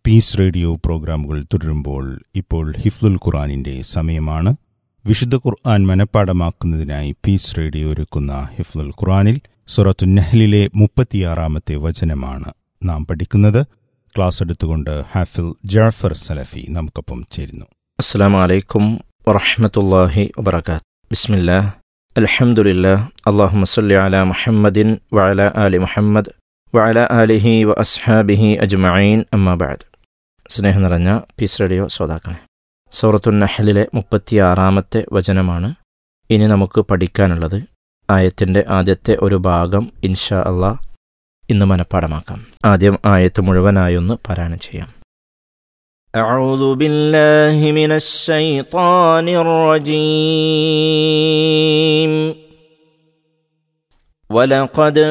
piece radio പ്രോഗ്രാമുകൾ തുടരുമ്പോൾ ഇപ്പോൾ ഹിഫ്ലുൽ ഖുറാനിന്റെ സമയമാണ് വിശുദ്ധ ഖുർആൻ മനഃപ്പാടമാക്കുന്നതിനായി പീസ് റേഡിയോ ഒരുക്കുന്ന ഹിഫ്ലുൽ ഖുറാനിൽ സുറത്തു നഹ്ലിലെ മുപ്പത്തിയാറാമത്തെ വചനമാണ് നാം പഠിക്കുന്നത് ക്ലാസ് എടുത്തുകൊണ്ട് ഹാഫിൽ ജാഫർ സലഫി നമുക്കൊപ്പം ചേരുന്നു അസ്സാം വലൈക്കും വറഹമത്തല്ലാഹി വബർക്കാത്ത് ബിസ്മില്ലാ അൽഹംദുലില്ലാ അള്ളാഹു മസ്ലി അല മുഹമ്മദിൻ വഅല ആലി മുഹമ്മദ് വഅല ആലിഹി വ അസ്ഹാബിഹി അജ്മഈൻ അമ്മാബാദ് സ്നേഹം നിറഞ്ഞ പീസ് റേഡിയോ ശ്രോതാക്കളെ സൂറത്തു നഹലിലെ മുപ്പത്തിയാറാമത്തെ വചനമാണ് ഇനി നമുക്ക് പഠിക്കാനുള്ളത് ആയത്തിൻ്റെ ആദ്യത്തെ ഒരു ഭാഗം ഇൻഷാ അള്ളാഹ് ഇന്ന് മനഃപ്പാടമാക്കാം ആദ്യം ആയത്ത് മുഴുവനായൊന്ന് പാരായണം ചെയ്യാം أعوذ بالله من الشيطان الرجيم ولقد